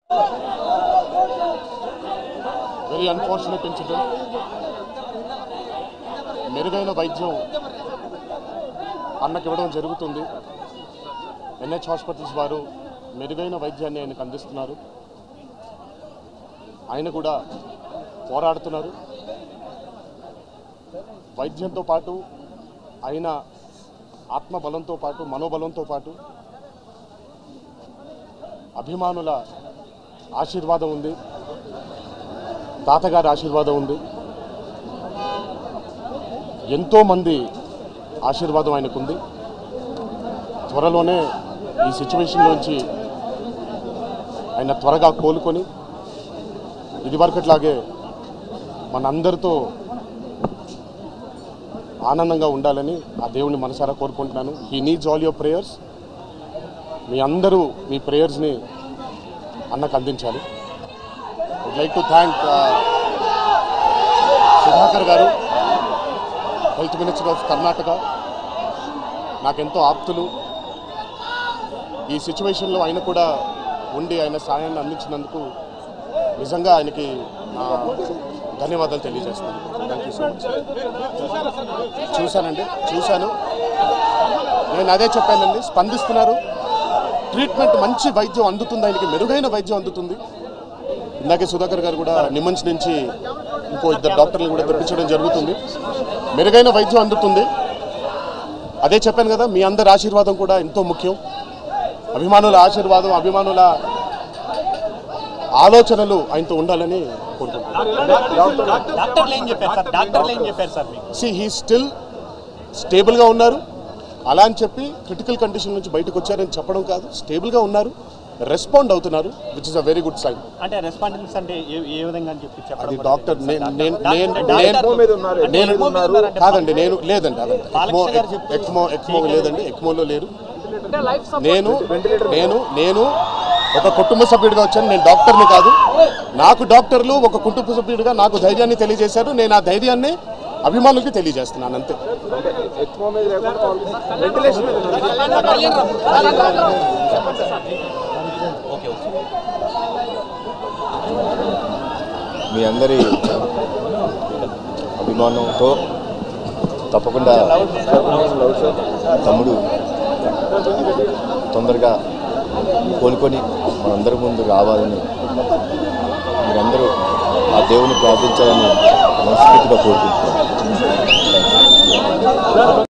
Very unfortunate incident మెరుగైన వైద్యం అన్నకి ఇవ్వడం జరుగుతుంది ఎన్హెచ్ హాస్పిటల్స్ వారు మెరుగైన వైద్యాన్ని ఆయనకు అందిస్తున్నారు ఆయన కూడా పోరాడుతున్నారు వైద్యంతో పాటు ఆయన ఆత్మబలంతో పాటు మనోబలంతో పాటు అభిమానుల ఆశీర్వాదం ఉంది తాతగారి ఆశీర్వాదం ఉంది ఎంతోమంది ఆశీర్వాదం ఆయనకుంది త్వరలోనే ఈ సిచ్యువేషన్లోంచి ఆయన త్వరగా కోలుకొని ఇదివరకట్లాగే మనందరితో ఆనందంగా ఉండాలని ఆ దేవుని మనసారా కోరుకుంటున్నాను he needs all your prayers మీ అందరూ మీ ప్రేయర్స్ని అన్నకు అందించాలి would like to thank Sudhakar గారు హెల్త్ మినిస్టర్ ఆఫ్ కర్ణాటక నాకెంతో ఆప్తులు ఈ సిచ్యువేషన్లో ఆయన కూడా ఉండి ఆయన సాయాన్ని అందించినందుకు నిజంగా ఆయనకి నా ధన్యవాదాలు తెలియజేస్తాను థ్యాంక్ యూ సో మచ్ చూశానండి చూశాను నేను అదే చెప్పానండి స్పందిస్తున్నారు ట్రీట్మెంట్ మంచి వైద్యం అందుతుంది ఆయనకి మెరుగైన వైద్యం అందుతుంది ఇందాకే సుధాకర్ గారు కూడా నిమంచి నుంచి ఇంకో ఇద్దరు డాక్టర్లు కూడా తెప్పించడం జరుగుతుంది మెరుగైన వైద్యం అందుతుంది అదే చెప్పాను కదా మీ అందరి ఆశీర్వాదం కూడా ఎంతో ముఖ్యం అభిమానుల ఆశీర్వాదం అభిమానుల ఆలోచనలు ఆయనతో ఉండాలని కోరుకుంటున్నాను డాక్టర్లు ఏం చెప్పారు సార్ డాక్టర్లు ఏం చెప్పారు సార్ మీకు సి హీ స్టిల్ స్టేబుల్గా ఉన్నారు అలా అని చెప్పి క్రిటికల్ కండిషన్ నుంచి బయటకు వచ్చారని చెప్పడం కాదు స్టేబుల్గా ఉన్నారు రెస్పాండ్ అవుతున్నారు which is a very good sign అంటే రెస్పాండెన్స్ అంటే ఏ ఏ విధంగా అని చెప్పి చెప్పడం అది కూడా డాక్టర్ తెలియదు నేను సార్. నేను డాక్టర్- నేను డాక్టర్- నేను డాక్టర్ మీద ఉన్నారు. అంటే నేను ఎక్కువ మీద ఉన్నారంటే కాదండి నేను లేదండి అదండి ఎక్మో బాలకృష్ణ గారు చెప్తూ- ఎక్మో ఎక్మో లేదండి ఎక్మోలో లేరు నేను నేను నేను ఒక కుటుంబ సభ్యుడిగా వచ్చాను నేను డాక్టర్ని కాదు నాకు డాక్టర్లు ఒక కుటుంబ సభ్యుడిగా నాకు ధైర్యాన్ని తెలియజేశారు నేను ఆ ధైర్యాన్ని అభిమానులకి తెలియజేస్తున్నాను అంతే అంటే ఎక్కువ మీద లేకుండా వెంటిలేషన్ మీద ఉన్నారు. మీ అందరి అభిమానంతో తప్పకుండా తమ్ముడు తొందరగా కోలుకొని మనందరి ముందు రావాలని మీరందరూ ఆ దేవుని ప్రార్థించాలని మనస్ఫూర్తిగా కోరుకుంటున్నాను